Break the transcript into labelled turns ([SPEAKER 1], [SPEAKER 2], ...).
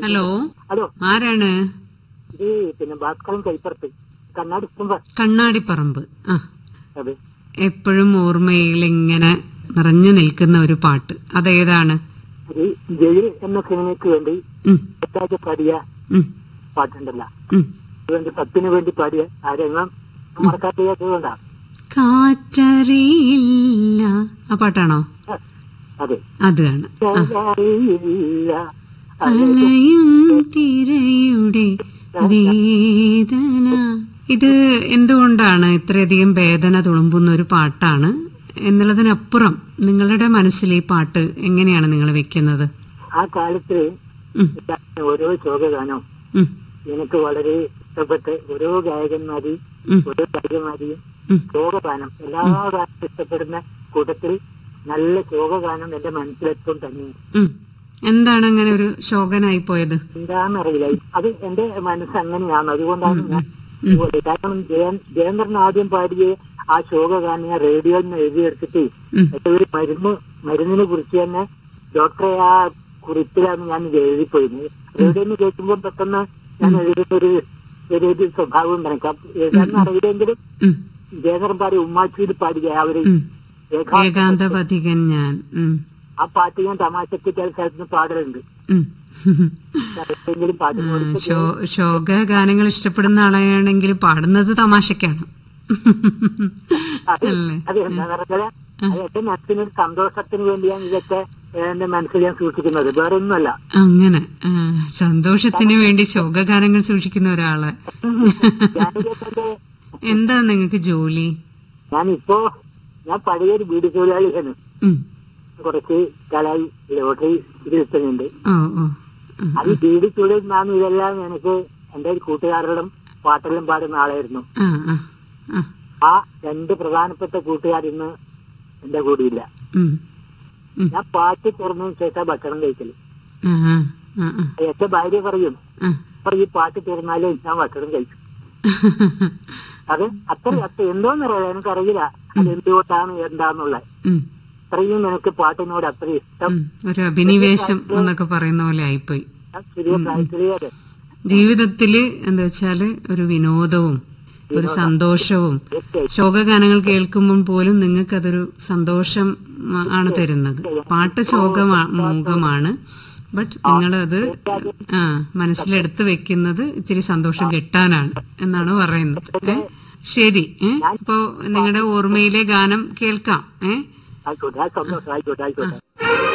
[SPEAKER 1] Hello
[SPEAKER 2] hello
[SPEAKER 1] ആരാണ്
[SPEAKER 2] ഇത് പിന്നെ ഭാസ്കരൻ കൈപ്പുറത്ത് കണ്ണാടി ഇഷ്ടം
[SPEAKER 1] കണ്ണാടിപ്പറമ്പ് ആ
[SPEAKER 2] അതെ
[SPEAKER 1] എപ്പോഴും ഓർമ്മയിൽ ഇങ്ങനെ നിറഞ്ഞു നിൽക്കുന്ന ഒരു പാട്ട് അതേതാണ്
[SPEAKER 2] ഒരു ജയിൽ എന്ന സിനിമയ്ക്ക് വേണ്ടി
[SPEAKER 1] ഉം,
[SPEAKER 2] ഒറ്റാഴ്ച പാടിയ
[SPEAKER 1] ഉം,
[SPEAKER 2] പാട്ടുണ്ടല്ല
[SPEAKER 1] ഉം.
[SPEAKER 2] അതുകൊണ്ട് സത്തിന് വേണ്ടി പാടിയ ആ രംഗം മറക്കാത്തതുകൊണ്ടാ
[SPEAKER 1] കാറ്ററിയില്ല ആ പാട്ടാണോ
[SPEAKER 2] അതെ
[SPEAKER 1] അതാണ്
[SPEAKER 2] അറിയില്ല
[SPEAKER 1] അലയും തിരയുടെ വേദന ഇത് എന്തുകൊണ്ടാണ് ഇത്രയധികം വേദന തുളുമ്പുന്ന ഒരു പാട്ടാണ് എന്നുള്ളതിനപ്പുറം നിങ്ങളുടെ മനസ്സിൽ ഈ പാട്ട് എങ്ങനെയാണ് നിങ്ങൾ വെക്കുന്നത്
[SPEAKER 2] ആ കാലത്ത്
[SPEAKER 1] ഉം,
[SPEAKER 2] ഓരോ ശോകഗാനവും
[SPEAKER 1] ഉം,
[SPEAKER 2] എനിക്ക് വളരെ ഇഷ്ടപ്പെട്ട ഓരോ ഗായകന്മാരെയും
[SPEAKER 1] ഉം,
[SPEAKER 2] ഓരോ ഗായകന്മാരെയും
[SPEAKER 1] ഉം.
[SPEAKER 2] ശോകഗാനം എല്ലാ ഗാനവും ഇഷ്ടപ്പെടുന്ന കൂട്ടത്തിൽ നല്ല ശോകഗാനം എന്റെ മനസ്സിലെത്തും തന്നെ
[SPEAKER 1] ഉം. എന്താണ് അങ്ങനെ ഒരു ശോകനായി പോയത്
[SPEAKER 2] എന്താണെന്നറിയില്ല അത് എന്റെ മനസ്സ് അങ്ങനെയാണ് അതുകൊണ്ടാണ് ഞാൻ ഇതുപോലെ. കാരണം ജയ- ജയേന്ദ്രൻ ആദ്യം പാടിയ ആ ശോകഗാനം ഞാൻ റേഡിയോയിൽ നിന്ന് എഴുതിയെടുത്തിട്ട്
[SPEAKER 1] ഉം,
[SPEAKER 2] എന്റെ ഒരു മരുന്ന് മരുന്നിനെ കുറിച്ച് തന്നെ ഡോക്ടറെ ആ കുറിപ്പിലാണ് ഞാൻ ഇത് എഴുതിപ്പോയിരുന്നത് റേഡിയോയിൽ നിന്ന് കേൾക്കുമ്പോൾ പെട്ടെന്ന് ഞാൻ എഴുതുന്ന ഒരു ഒരു ഒരു സ്വഭാവം ഉണ്ടായിരിക്കും അപ്പൊ എഴുതാൻ അറിയില്ലെങ്കിലും
[SPEAKER 1] ഉം,
[SPEAKER 2] ജയകരൻ പാടി ഉമ്മാച്ചിയിൽ പാടിയ ആ ഒരു
[SPEAKER 1] ഉം.
[SPEAKER 2] ഏകാ-
[SPEAKER 1] ഏകാന്തപഥികൻ ഞാൻ ഉം,
[SPEAKER 2] ആ പാട്ട് ഞാൻ തമാശക്ക് ചില സ്ഥലത്ത് പാടലുണ്ട്
[SPEAKER 1] ഉം.
[SPEAKER 2] എങ്കിലും പാട്ട്
[SPEAKER 1] ആ, ശോ- ശോക ഗാനങ്ങൾ ഇഷ്ടപ്പെടുന്ന ആളാണെങ്കിൽ പാടുന്നത് തമാശക്കാണ് അല്ലേ
[SPEAKER 2] അത് എന്താ പറഞ്ഞാൽ അത് എന്റെ മനസ്സിനൊരു സന്തോഷത്തിന് വേണ്ടിയാണ് ഇതൊക്കെ എന്റെ മനസ്സിൽ ഞാൻ സൂക്ഷിക്കുന്നത് വേറെ ഒന്നുമല്ല
[SPEAKER 1] അങ്ങനെ ആ, സന്തോഷത്തിന് വേണ്ടി ശോകഗാനങ്ങൾ സൂക്ഷിക്കുന്ന ഒരാള്
[SPEAKER 2] ഞാനിതൊക്കെ
[SPEAKER 1] എന്താ നിങ്ങൾക്ക് ജോലി
[SPEAKER 2] ഞാനിപ്പോ ഞാൻ പഴയൊരു വീട് തൊഴിലാളിയാണ്
[SPEAKER 1] ഉം.
[SPEAKER 2] കുറച്ച് കാലായി ലോട്ടറി ഇരുത്തുന്നുണ്ട്
[SPEAKER 1] ഓ ഓ ഉം,
[SPEAKER 2] അത് വീട് തൊഴിൽ ഞാൻ ഇതെല്ലാം എനിക്ക് എന്റെ ഒരു കൂട്ടുകാരോടും പാട്ടെല്ലാം പാടുന്ന ആളായിരുന്നു
[SPEAKER 1] ആ ആ ആ
[SPEAKER 2] ആ രണ്ട് പ്രധാനപ്പെട്ട കൂട്ടുകാർ ഇന്ന് എന്റെ കൂടെയില്ല
[SPEAKER 1] ഉം, ഉം.
[SPEAKER 2] ഞാൻ പാട്ട് തുറന്നതിന് ശേഷം ഭക്ഷണം കഴിക്കല്
[SPEAKER 1] ആ ആ ആ ആ
[SPEAKER 2] എന്റെ ഭാര്യ പറയും
[SPEAKER 1] ആ.
[SPEAKER 2] അപ്പൊ ഈ പാട്ട് തീർന്നാലേ ഞാൻ ഭക്ഷണം കഴിക്കും അത് അത്ര അത്ര എന്തോന്നറിയാം എനിക്കറിയില്ല അത് എന്തുകൊണ്ടാണ് എന്താന്നുള്ളത്
[SPEAKER 1] ഉം,
[SPEAKER 2] അത്രയും എനിക്ക് പാട്ടിനോട് അത്ര ഇഷ്ടം
[SPEAKER 1] ഉം. ഒരു അഭിനിവേശം എന്നൊക്കെ പറയുന്ന പോലെ ആയിപ്പോയി
[SPEAKER 2] ഞാൻ ചെറിയ പ്രായത്തിലേ അതെ
[SPEAKER 1] ജീവിതത്തില് എന്താ വെച്ചാല് ഒരു വിനോദവും ഒരു സന്തോഷവും
[SPEAKER 2] തീർച്ചയായും
[SPEAKER 1] ശോകഗാനങ്ങൾ കേൾക്കുമ്പോൾ പോലും നിങ്ങൾക്ക് അതൊരു സന്തോഷം ആ, ആണ് തരുന്നത് പാട്ട് ശോകമാണ് ബട്ട് നിങ്ങളത് ആ മനസ്സിലെടുത്ത് വെക്കുന്നത് ഇച്ചിരി സന്തോഷം കിട്ടാനാണ് എന്നാണ് പറയുന്നത് ഏ ശരി ഏ അപ്പോ നിങ്ങളുടെ ഓർമ്മയിലെ ഗാനം കേൾക്കാം ഏ
[SPEAKER 2] ആയിക്കോട്ടെ ആ സന്തോഷം ആയിക്കോട്ടെ ആയിക്കോട്ടെ